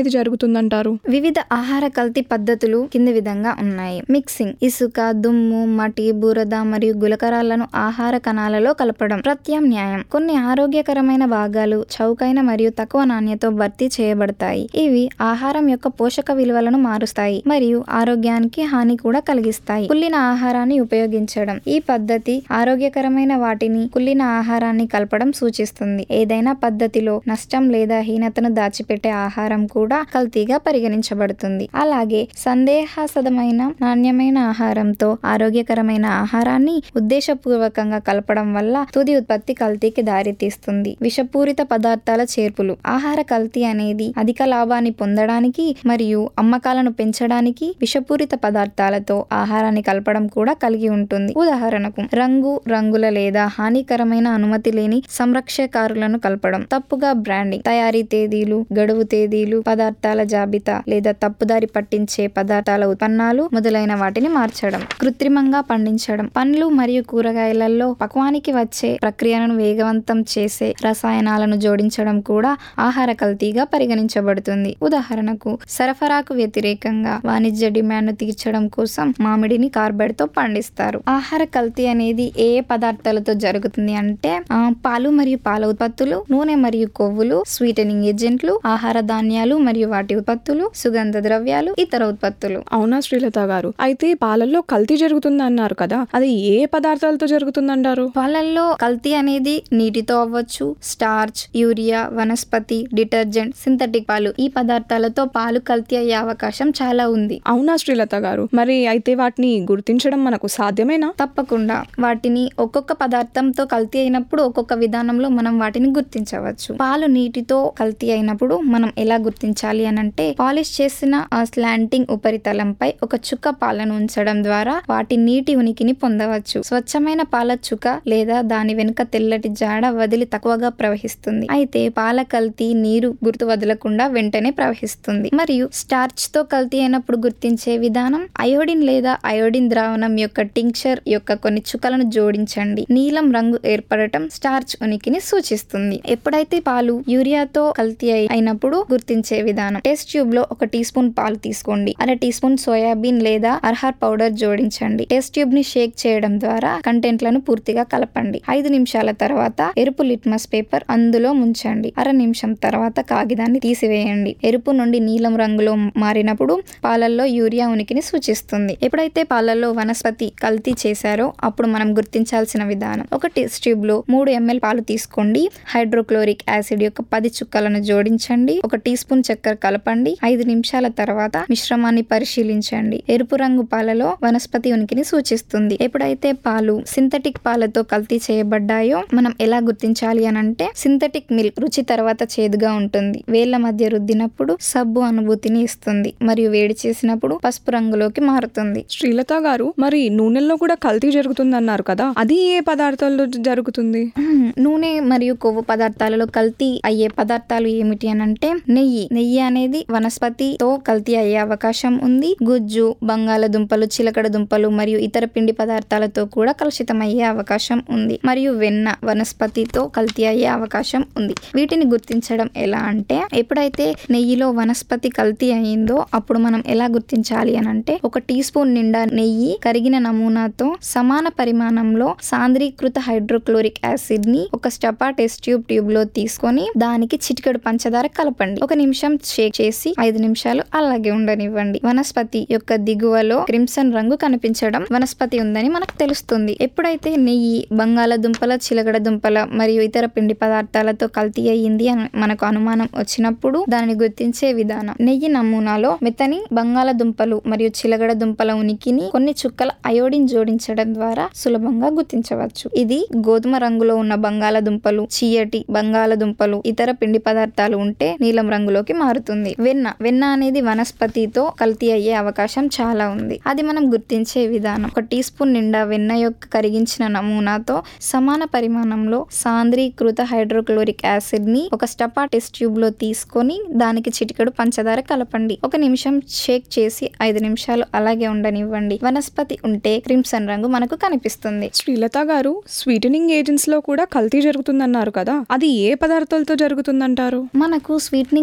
[SPEAKER 13] అనేది జరుగుతుందంటారు
[SPEAKER 14] వివిధ ఆహార కల్తీ పద్ధతులు కింది విధంగా ఉన్నాయి మిక్సింగ్ ఇసుక దుమ్ము మట్టి బురద మరియు గులకరాలను ఆహార కణాలలో కలపడం ప్రత్యామ్నాయం కొన్ని ఆరోగ్యకరమైన భాగాలు చౌకైన మరియు తక్కువ నాణ్యతతో భర్తీ చేయబడతాయి ఇవి ఆహారం యొక్క పోషక విలువలను మారుస్తాయి మరియు ఆరోగ్యానికి హాని కూడా కలిగిస్తాయి కుళ్ళిన ఆహారాన్ని ఉపయోగించడం ఈ పద్ధతి ఆరోగ్యకరమైన వాటిని కుళ్ళిన ఆహారాన్ని కలపడం సూచిస్తుంది ఏదైనా పద్ధతిలో నష్టం లేదా హీనతను దాచిపెట్టే ఆహారం కూడా కల్తీగా పరిగణించబడుతుంది అలాగే సందేహాస్పదమైన నాణ్యమైన ఆహారంతో ఆరోగ్యకరమైన ఆహారాన్ని ఉద్దేశపూర్వకంగా కలపడం వల్ల తుది ఉత్పత్తి కల్తీకి దారితీస్తుంది విషపూరిత పదార్థాల చేర్పులు ఆహార కల్తీ అనేది అధిక లాభాన్ని పొందడానికి మరియు అమ్మకాలను పెంచడానికి విషపూరిత పదార్థాలతో ఆహారాన్ని కలపడం కూడా కలిగి ఉంటుంది ఉదాహరణకు రంగు రంగుల లేదా హానికరమైన అనుమతి లేని సంరక్షకారులను కలపడం తప్పుగా బ్రాండింగ్ తయారీ తేదీలు గడువు తేదీలు పదార్థాల జాబితా లేదా తప్పుదారి పట్టించే పదార్థాల ఉత్పన్నాలు మొదలైన వాటిని మార్చడం కృత్రిమంగా పండించడం పండ్లు మరియు కూరగాయలలో పక్వానికి వచ్చే ప్రక్రియను వేగవంతం చేసే రసాయనాలను జోడించడం కూడా ఆహార కల్తీగా పరిగణించబడుతుంది ఉదాహరణకు సరఫరాకు వ్యతిరేకంగా వాణిజ్య డిమాండ్ తీర్చడం కోసం మామిడిని కార్బైడ్ తో పండిస్తారు ఆహార కల్తీ అనేది ఏ ఏ పదార్థాలతో జరుగుతుంది అంటే ఆ, పాలు మరియు పాల ఉత్పత్తులు నూనె మరియు కొవ్వులు స్వీటనింగ్ ఏజెంట్లు ఆహార ధాన్యాలు మరియు వాటి ఉత్పత్తులు సుగంధ ద్రవ్యాలు ఇతర ఉత్పత్తులు
[SPEAKER 13] అవునా శ్రీలత గారు అయితే పాలల్లో కల్తీ జరుగుతుంది అన్నారు కదా అది ఏ పదార్థాలతో జరుగుతుందంటారు
[SPEAKER 14] పాలల్లో కల్తీ అనేది నీటితో అవ్వచ్చు starch urea vanaspati detergent synthetic పాలు ఈ పదార్థాలతో పాలు కల్తీ అయ్యే అవకాశం చాలా ఉంది
[SPEAKER 13] అవునా శ్రీలత గారు మరి అయితే వాటిని గుర్తించడం మనకు సాధ్యమేనా
[SPEAKER 14] తప్పకుండా వాటిని ఒక్కొక్క పదార్థంతో కల్తీ అయినప్పుడు ఒక్కొక్క విధానంలో మనం వాటిని గుర్తించవచ్చు పాలు నీటితో కల్తీ అయినప్పుడు మనం ఎలా గుర్తించాలి అని అంటే పాలిష్ చేసిన ఆ స్లాంటింగ్ ఉపరితలంపై ఒక చుక్క పాలను ఉంచడం ద్వారా వాటి నీటి ఉనికిని పొందవచ్చు స్వచ్ఛమైన పాల చుక్క లేదా దాని వెనుక తెల్లటి జాడ వదిలి తక్కువగా ప్రవహిస్తుంది అయితే పాల కల్తీ నీరు గుర్తు వదలకుండా వెంటనే ప్రవహిస్తుంది మరియు స్టార్చ్ తో కల్తీ అయినప్పుడు గుర్తించే విధానం అయోడిన్ లేదా అయోడిన్ ద్రావణం యొక్క టింక్చర్ యొక్క కొన్ని చుక్కలను జోడించండి నీలం రంగు ఏర్పడటం స్టార్చ్ ఉనికిని సూచిస్తుంది ఎప్పుడైతే పాలు యూరియాతో కల్తీ అయి- అయినప్పుడు గుర్తించే విధానం టెస్ట్ ట్యూబ్ లో ఒక టీ స్పూన్ పాలు తీసుకోండి అర టీ స్పూన్ సోయాబీన్ లేదా అర్హర్ పౌడర్ జోడించండి టెస్ట్ ట్యూబ్ ని షేక్ చేయడం ద్వారా కంటెంట్లను పూర్తిగా కలపండి ఐదు నిమిషాల తర్వాత ఎరుపు లిట్మస్ పేపర్ అందులో ముంచండి అర నిమిషం తర్వాత కాగితాన్ని తీసివేయండి ఎరుపు నుండి నీలం రంగులో మారినప్పుడు పాలల్లో యూరియా ఉనికిని సూచిస్తుంది ఎప్పుడైతే పాలల్లో వనస్పతి కల్తీ చేశారో అప్పుడు మనం గుర్తించాల్సిన విధానం ఒక టెస్ట్ ట్యూబ్ లో మూడు ఎంఎల్ పాలు తీసుకోండి హైడ్రోక్లోరిక్ యాసిడ్ యొక్క పది చుక్కలను జోడించండి ఒక టీ స్పూన్ చక్కెర కలపండి ఐదు నిమిషాల తర్వాత మిశ్రమాన్ని పరిశీలించండి ఎరుపు రంగు పాలలో వనస్పతి ఉనికిని సూచిస్తుంది ఎప్పుడైతే పాలు సింథటిక్ పాలతో కల్తీ చేయబడ్డాయో మనం ఎలా గుర్తించాలి అని అంటే సింథటిక్ మిల్క్ రుచి తర్వాత చేదుగా ఉంటుంది వేళ్ల మధ్య రుద్దినప్పుడు సబ్బు అనుభూతిని ఇస్తుంది మరియు వేడి చేసినప్పుడు పసుపు రంగులోకి మారుతుంది
[SPEAKER 13] శ్రీలత గారు మరి నూనెల్లో కూడా కల్తీ జరుగుతుంది అన్నారు కదా అది ఏ పదార్థాల్లో జరుగుతుంది
[SPEAKER 14] మ్మ్. నూనె మరియు కొవ్వు పదార్థాలలో కల్తీ అయ్యే పదార్థాలు ఏమిటి అని అంటే నెయ్యి నెయ్యి అనేది వనస్పతితో కల్తీ అయ్యే అవకాశం ఉంది గుజ్జు బంగాళదుంపలు చిలకడ దుంపలు మరియు ఇతర పిండి పదార్థాలతో కూడా కలుషితం అయ్యే అవకాశం ఉంది మరియు వెన్న వనస్పతితో కల్తీ అయ్యే అవకాశం ఉంది వీటిని గుర్తించడం ఎలా అంటే ఎప్పుడైతే నెయ్యిలో వనస్పతి కల్తీ అయిందో అప్పుడు మనం ఎలా గుర్తించాలి అని అంటే ఒక టీ స్పూన్ నిండా నెయ్యి కరిగిన నమూనాతో సమాన పరిమాణంలో సాంద్రీకృత హైడ్రోక్లోరిక్ యాసిడ్ ని ఒక స్టపా టెస్ట్ ట్యూబ్ ట్యూబ్ లో తీసుకొని దానికి చిటికెడు పంచదార కలపండి ఒక నిమిషం షేక్ చేసి ఐదు నిమిషాలు అలాగే ఉండనివ్వండి వనస్పతి యొక్క దిగువలో క్రిమ్సన్ రంగు కనిపించడం వనస్పతి ఉందని మనకు తెలుస్తుంది ఎప్పుడైతే నెయ్యి బంగాళదుంపల చిలగడ దుంపల మరియు ఇతర పిండి పదార్థాలతో కల్తీ అయ్యింది అని మనకు అనుమానం వచ్చినప్పుడు దానిని గుర్తించే విధానం నెయ్యి నమూనాలో మెత్తని బంగాళదుంపలు మరియు చిలగడ దుంపల ఉనికిని కొన్ని చుక్కల అయోడిన్ జోడించడం ద్వారా సులభంగా గుర్తించవచ్చు ఇది గోధుమ రంగులో ఉన్న బంగాళదుంపలు చీయటి బంగాళదుంపలు ఇతర పిండి పదార్థాలు ఉంటే నీలం రంగులోకి మారుతుంది వెన్న వెన్న అనేది వనస్పతితో కల్తీ అయ్యే అవకాశం చాలా ఉంది అది మనం గుర్తించే విధానం ఒక టీ స్పూన్ నిండా వెన్న యొక్క కరిగించిన నమూనాతో సమాన పరిమాణంలో సాంద్రీకృత హైడ్రోక్లోరిక్ యాసిడ్ ని ఒక స్టపా టెస్ట్ ట్యూబ్ లో తీసుకొని దానికి చిటికెడు పంచదార కలపండి ఒక నిమిషం షేక్ చేసి ఐదు నిమిషాలు అలాగే ఉండనివ్వండి వనస్పతి ఉంటే క్రిమ్సన్ రంగు మనకు కనిపిస్తుంది
[SPEAKER 13] శ్రీలత గారు స్వీటనింగ్ ఏజెంట్స్ లో కూడా కల్తీ జరుగుతుందన్నారు కదా అది ఏ పదార్థాలతో జరుగుతుందంటారు
[SPEAKER 14] మనకు స్వీట్నింగ్ ఏజెంట్స్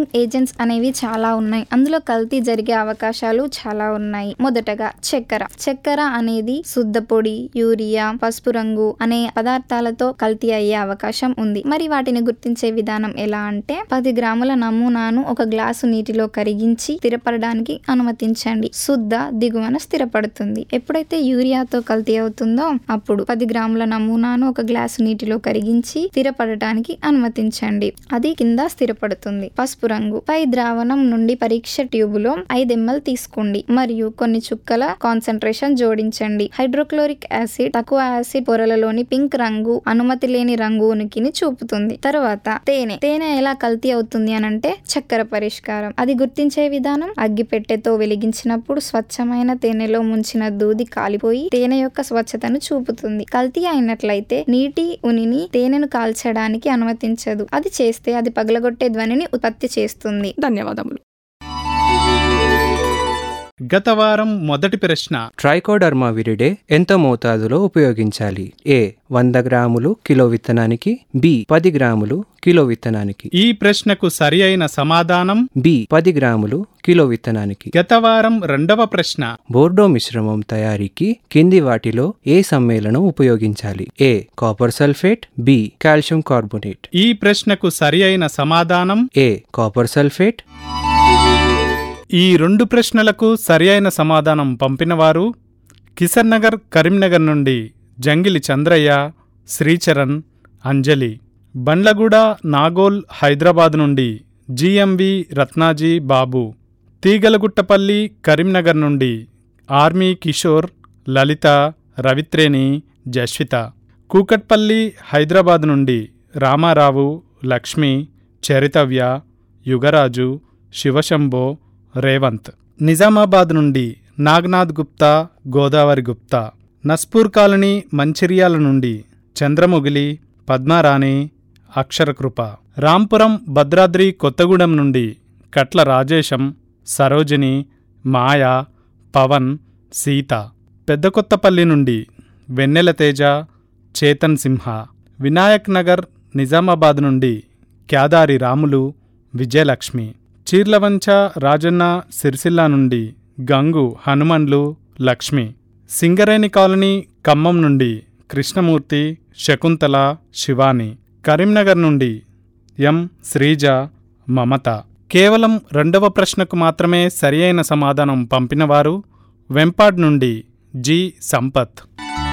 [SPEAKER 14] ఇంగ్రీడియంట్స్ అనేవి చాలా ఉన్నాయి అందులో కల్తీ జరిగే అవకాశాలు చాలా ఉన్నాయి మొదటగా చక్కెర చక్కెర అనేది శుద్ధ పొడి యూరియా పసుపు రంగు అనే పదార్థాలతో కల్తీ అయ్యే అవకాశం ఉంది మరి వాటిని గుర్తించే విధానం ఎలా అంటే పది గ్రాముల నమూనాను ఒక గ్లాసు నీటిలో కరిగించి స్థిరపడడానికి అనుమతించండి శుద్ధ దిగువన స్థిరపడుతుంది ఎప్పుడైతే యూరియాతో కల్తీ అవుతుందో అప్పుడు పది గ్రాముల నమూనాను ఒక గ్లాసు నీటిలో కరిగించి స్థిరపడటానికి అనుమతించండి అది కింద స్థిరపడుతుంది పసుపు రంగు పై ద్రావణం నుండి పరీక్ష ట్యూబులో ఐదు ఎంఎల్ తీసుకోండి మరియు కొన్ని చుక్కల కాన్సన్ట్రేషన్ జోడించండి హైడ్రోక్లోరిక్ యాసిడ్ తక్కువ యాసిడ్ పొరలలోని పింక్ రంగు అనుమతి లేని రంగు ఉనికిని చూపుతుంది తర్వాత తేనె తేనె ఎలా కల్తీ అవుతుంది అని అంటే చక్కెర పరిష్కారం అది గుర్తించే విధానం అగ్గిపెట్టెతో వెలిగించినప్పుడు స్వచ్ఛమైన తేనెలో ముంచిన దూది కాలిపోయి తేనె యొక్క స్వచ్ఛతను చూపుతుంది కల్తీ అయినట్లయితే నీటి ఉనిని తేనెను కాల్చడానికి అనుమతించదు అది చేస్తే అది పగలగొట్టే ధ్వనిని ఉత్పత్తి చేస్తుంది
[SPEAKER 13] ధన్యవాదములు
[SPEAKER 15] గత వారం మొదటి ప్రశ్న
[SPEAKER 16] ట్రైకోడర్మా విరిడే ఎంత మోతాదులో ఉపయోగించాలి ఏ వంద గ్రాములు కిలో విత్తనానికి బి పది గ్రాములు కిలో విత్తనానికి
[SPEAKER 15] ఈ ప్రశ్నకు సరి అయిన సమాధానం
[SPEAKER 16] బి పది గ్రాములు కిలో విత్తనానికి
[SPEAKER 15] గత వారం రెండవ ప్రశ్న
[SPEAKER 16] బోర్డో మిశ్రమం తయారీకి కింది వాటిలో ఏ సమ్మేళనం ఉపయోగించాలి A copper sulphate B calcium carbonate
[SPEAKER 15] ఈ ప్రశ్నకు సరి అయిన సమాధానం
[SPEAKER 16] ఏ కాపర్ సల్ఫేట్
[SPEAKER 15] ఈ రెండు ప్రశ్నలకు సరి అయిన సమాధానం పంపినవారు కిసర్ నగర్ కరీంనగర్ నుండి జంగిలి చంద్రయ్య శ్రీచరణ్ అంజలి బండ్లగూడ నాగోల్ హైదరాబాద్ నుండి జిఎంవి రత్నాజీ బాబు తీగలగుట్టపల్లి కరీంనగర్ నుండి ఆర్మీ కిషోర్ లలిత రవిత్రేణి జస్విత కూకట్పల్లి హైదరాబాద్ నుండి రామారావు లక్ష్మి చరితవ్య యుగరాజు శివశంభో రేవంత్ నిజామాబాద్ నుండి నాగ్నాథ్ గుప్తా గోదావరి గుప్తా నస్పూర్ కాలనీ మంచిర్యాల నుండి చంద్రముగిలి పద్మారాణి అక్షరకృప రాంపురం భద్రాద్రి కొత్తగూడెం నుండి కట్ల రాజేశం సరోజిని మాయ పవన్ సీత పెద్దకొత్తపల్లి నుండి వెన్నెల తేజ చేతన్ సింహ వినాయక్ నగర్ నిజామాబాద్ నుండి క్యాదారి రాములు విజయలక్ష్మి చీర్లవంచ రాజన్న సిరిసిల్ల నుండి గంగు హనుమన్లు లక్ష్మి సింగరేణి కాలనీ ఖమ్మం నుండి కృష్ణమూర్తి శకుంతల శివాని కరీంనగర్ నుండి ఎం శ్రీజ మమత కేవలం రెండవ ప్రశ్నకు మాత్రమే సరియైన సమాధానం పంపినవారు వెంపాడ్ నుండి జి సంపత్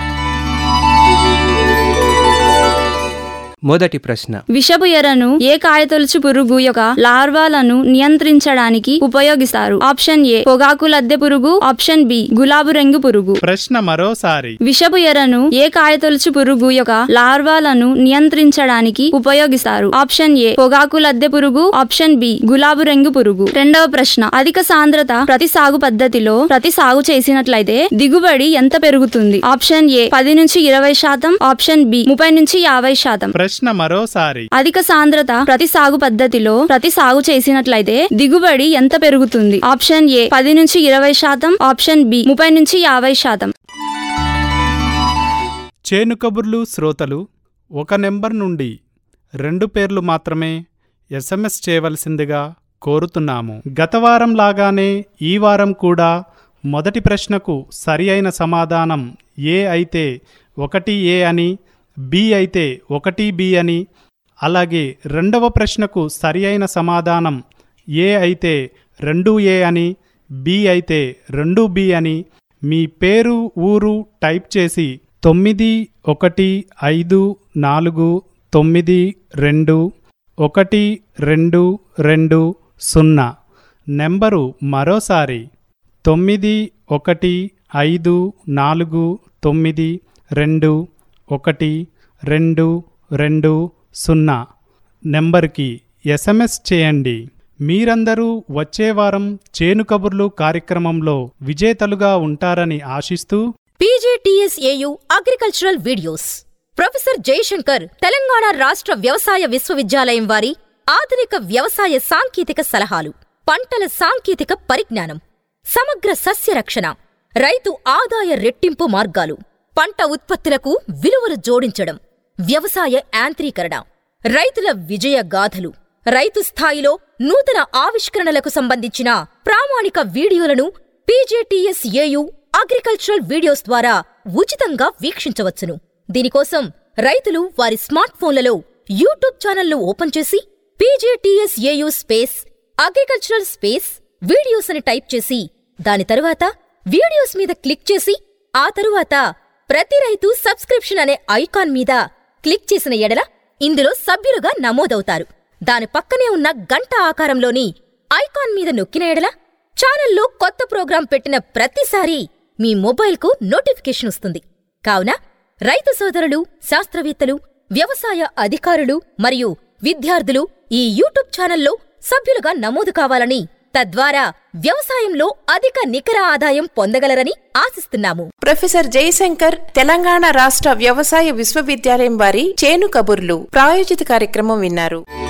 [SPEAKER 16] మొదటి ప్రశ్న
[SPEAKER 12] విషపు ఎరను ఏ కాయతొలుచు పురుగు యొక్క లార్వాలను నియంత్రించడానికి ఉపయోగిస్తారు ఆప్షన్ ఏ పొగాకు లద్దె పురుగు ఆప్షన్ బి గులాబీ రంగు పురుగు
[SPEAKER 15] ప్రశ్న మరోసారి
[SPEAKER 12] విషపు ఎరను ఏ కాయతొలుచు పురుగు యొక్క లార్వాలను నియంత్రించడానికి ఉపయోగిస్తారు ఆప్షన్ ఏ పొగాకు లద్దె పురుగు ఆప్షన్ బి గులాబీ రంగు పురుగు రెండవ ప్రశ్న అధిక సాంద్రత ప్రతి సాగు పద్ధతిలో ప్రతి సాగు చేసినట్లయితే దిగుబడి ఎంత పెరుగుతుంది ఆప్షన్ ఏ పది నుంచి ఇరవై శాతం ఆప్షన్ బి ముప్పై నుంచి యాభై శాతం
[SPEAKER 15] ప్రశ్న మరోసారి
[SPEAKER 12] అధిక సాంద్రత ప్రతి సాగు పద్ధతిలో ప్రతి సాగు చేసినట్లయితే దిగుబడి ఎంత పెరుగుతుంది ఆప్షన్ ఏ పది నుంచి ఇరవై శాతం ఆప్షన్ బి ముప్పై నుంచి యాభై శాతం
[SPEAKER 15] చేను కబుర్లు శ్రోతలు ఒక నెంబర్ నుండి రెండు పేర్లు మాత్రమే ఎస్ఎంఎస్ చేయవలసిందిగా కోరుతున్నాము గత వారం లాగానే ఈ వారం కూడా మొదటి ప్రశ్నకు సరి అయిన సమాధానం ఏ అయితే ఒకటి ఏ అని బి అయితే ఒకటి బి అని అలాగే రెండవ ప్రశ్నకు సరి అయిన సమాధానం ఏ అయితే రెండు ఏ అని బి అయితే రెండు బి అని మీ పేరు ఊరు టైప్ చేసి తొమ్మిది ఒకటి ఐదు నాలుగు తొమ్మిది రెండు ఒకటి రెండు రెండు సున్నా నెంబరు మరోసారి తొమ్మిది ఒకటి ఐదు నాలుగు తొమ్మిది రెండు ఒకటి రెండు రెండు సున్నా నెంబర్కి ఎస్ఎంఎస్ చేయండి మీరందరూ వచ్చే వారం చేను కబుర్లు కార్యక్రమంలో విజేతలుగా ఉంటారని ఆశిస్తూ
[SPEAKER 17] P G T S A U agricultural videos professor Jayashankar Telangana రాష్ట్ర వ్యవసాయ విశ్వవిద్యాలయం వారి ఆధునిక వ్యవసాయ సాంకేతిక సలహాలు పంటల సాంకేతిక పరిజ్ఞానం సమగ్ర సస్య రక్షణ రైతు ఆదాయ రెట్టింపు మార్గాలు పంట ఉత్పత్తులకు విలువలు జోడించడం వ్యవసాయ యాంత్రీకరణ రైతుల విజయ గాథలు రైతు స్థాయిలో నూతన ఆవిష్కరణలకు సంబంధించిన ప్రామాణిక వీడియోలను పీజేటీఎస్ ఏయు అగ్రికల్చరల్ వీడియోస్ ద్వారా ఉచితంగా వీక్షించవచ్చును దీనికోసం రైతులు వారి స్మార్ట్ ఫోన్లలో యూట్యూబ్ ఛానల్ను ఓపెన్ చేసి P J T S A U space agricultural space videos అని టైప్ చేసి దాని తరువాత వీడియోస్ మీద క్లిక్ చేసి ఆ తరువాత ప్రతి రైతు సబ్స్క్రిప్షన్ అనే ఐకాన్ మీద క్లిక్ చేసిన ఎడల ఇందులో సభ్యులుగా నమోదవుతారు దాని పక్కనే ఉన్న గంట ఆకారంలోని ఐకాన్ మీద నొక్కిన ఎడల ఛానల్లో కొత్త ప్రోగ్రాం పెట్టిన ప్రతిసారి మీ మొబైల్కు నోటిఫికేషన్ వస్తుంది కావున రైతు సోదరులు శాస్త్రవేత్తలు వ్యవసాయ అధికారులు మరియు విద్యార్థులు ఈ యూట్యూబ్ ఛానల్లో సభ్యులుగా నమోదు కావాలని తద్వారా వ్యవసాయంలో అధిక నికర ఆదాయం పొందగలరని ఆశిస్తున్నాము
[SPEAKER 1] ప్రొఫెసర్ జయశంకర్ తెలంగాణ రాష్ట్ర వ్యవసాయ విశ్వవిద్యాలయం వారి చేను కబుర్లు ప్రాయోజిత కార్యక్రమం విన్నారు